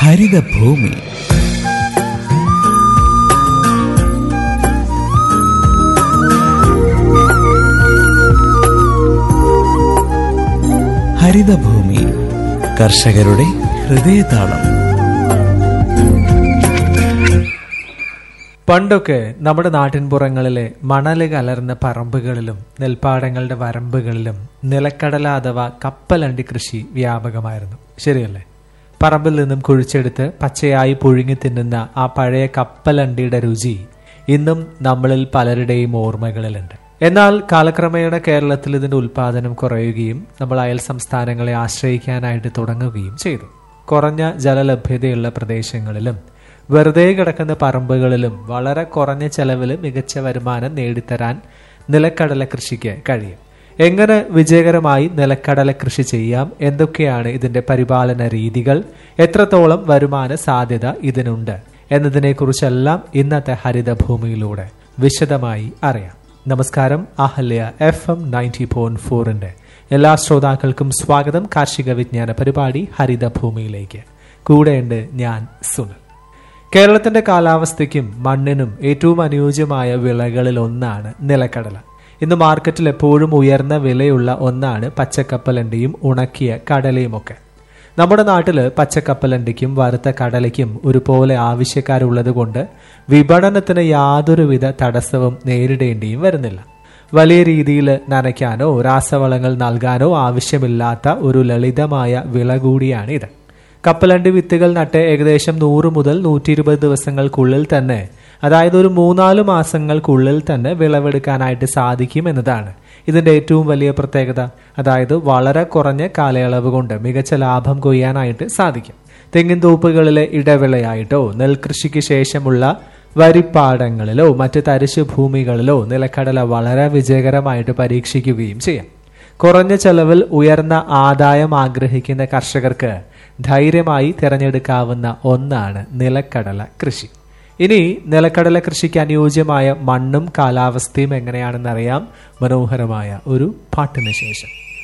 ഹരിതഭൂമി ഹരിതഭൂമി കർഷകരുടെ ഹൃദയതാളം പണ്ടൊക്കെ നമ്മുടെ നാട്ടിൻപുറങ്ങളിലെ മണല് കലർന്ന പറമ്പുകളിലും നെൽപ്പാടങ്ങളുടെ വരമ്പുകളിലും നിലക്കടല അഥവാ കപ്പലണ്ടി കൃഷി വ്യാപകമായിരുന്നു ശരിയല്ലേ പറമ്പിൽ നിന്നും കുഴിച്ചെടുത്ത് പച്ചയായി പുഴുങ്ങി തിന്നുന്ന ആ പഴയ കപ്പലണ്ടിയുടെ രുചി ഇന്നും നമ്മളിൽ പലരുടെയും ഓർമ്മകളിലുണ്ട് എന്നാൽ കാലക്രമേണ കേരളത്തിൽ ഇതിന്റെ ഉൽപാദനം കുറയുകയും നമ്മൾ അയൽ സംസ്ഥാനങ്ങളെ ആശ്രയിക്കാനായിട്ട് തുടങ്ങുകയും ചെയ്തു കുറഞ്ഞ ജലലഭ്യതയുള്ള പ്രദേശങ്ങളിലും വെറുതെ കിടക്കുന്ന പറമ്പുകളിലും വളരെ കുറഞ്ഞ ചെലവിൽ മികച്ച വരുമാനം നേടിത്തരാൻ നിലക്കടല കൃഷിക്ക് കഴിയും എങ്ങനെ വിജയകരമായി നിലക്കടല കൃഷി ചെയ്യാം എന്തൊക്കെയാണ് ഇതിന്റെ പരിപാലന രീതികൾ എത്രത്തോളം വരുമാന സാധ്യത ഇതിനുണ്ട് എന്നതിനെക്കുറിച്ചെല്ലാം ഇന്നത്തെ ഹരിതഭൂമിയിലൂടെ വിശദമായി അറിയാം നമസ്കാരം Ahalya F M ninety point ഫോറിന്റെ എല്ലാ ശ്രോതാക്കൾക്കും സ്വാഗതം കാർഷിക വിജ്ഞാന പരിപാടി ഹരിതഭൂമിയിലേക്ക് കൂടെയുണ്ട് ഞാൻ സുനിൽ കേരളത്തിന്റെ കാലാവസ്ഥയ്ക്കും മണ്ണിനും ഏറ്റവും അനുയോജ്യമായ വിളകളിൽ ഒന്നാണ് നിലക്കടല ഇന്ന് മാർക്കറ്റിൽ എപ്പോഴും ഉയർന്ന വിലയുള്ള ഒന്നാണ് പച്ചക്കപ്പലണ്ടിയും ഉണക്കിയ കടലയുമൊക്കെ നമ്മുടെ നാട്ടിൽ പച്ചക്കപ്പലണ്ടിക്കും വറുത്ത കടലയ്ക്കും ഒരുപോലെ ആവശ്യക്കാരുള്ളത് കൊണ്ട് വിപണനത്തിന് യാതൊരുവിധ തടസ്സവും നേരിടേണ്ടിയും വരുന്നില്ല വലിയ രീതിയിൽ നനയ്ക്കാനോ രാസവളങ്ങൾ നൽകാനോ ആവശ്യമില്ലാത്ത ഒരു ലളിതമായ വിള കൂടിയാണ് ഇത് കപ്പലണ്ടി വിത്തുകൾ നട്ട് ഏകദേശം നൂറ് മുതൽ നൂറ്റി ഇരുപത് ദിവസങ്ങൾക്കുള്ളിൽ തന്നെ അതായത് ഒരു മൂന്നാല് മാസങ്ങൾക്കുള്ളിൽ തന്നെ വിളവെടുക്കാനായിട്ട് സാധിക്കും എന്നതാണ് ഇതിന്റെ ഏറ്റവും വലിയ പ്രത്യേകത അതായത് വളരെ കുറഞ്ഞ കാലയളവ് കൊണ്ട് മികച്ച ലാഭം കൊയ്യാനായിട്ട് സാധിക്കും തെങ്ങിൻ തോപ്പുകളിലെ ഇടവിളയായിട്ടോ നെൽകൃഷിക്ക് ശേഷമുള്ള വരിപ്പാടങ്ങളിലോ മറ്റ് തരിശു ഭൂമികളിലോ നിലക്കടല വളരെ വിജയകരമായിട്ട് പരീക്ഷിക്കുകയും ചെയ്യാം കുറഞ്ഞ ചെലവിൽ ഉയർന്ന ആദായം ആഗ്രഹിക്കുന്ന കർഷകർക്ക് ധൈര്യമായി തിരഞ്ഞെടുക്കാവുന്ന ഒന്നാണ് നിലക്കടല കൃഷി ഇനി നിലക്കടല കൃഷിക്ക് അനുയോജ്യമായ മണ്ണും കാലാവസ്ഥയും എങ്ങനെയാണെന്നറിയാം മനോഹരമായ ഒരു പാട്ടിന് ശേഷം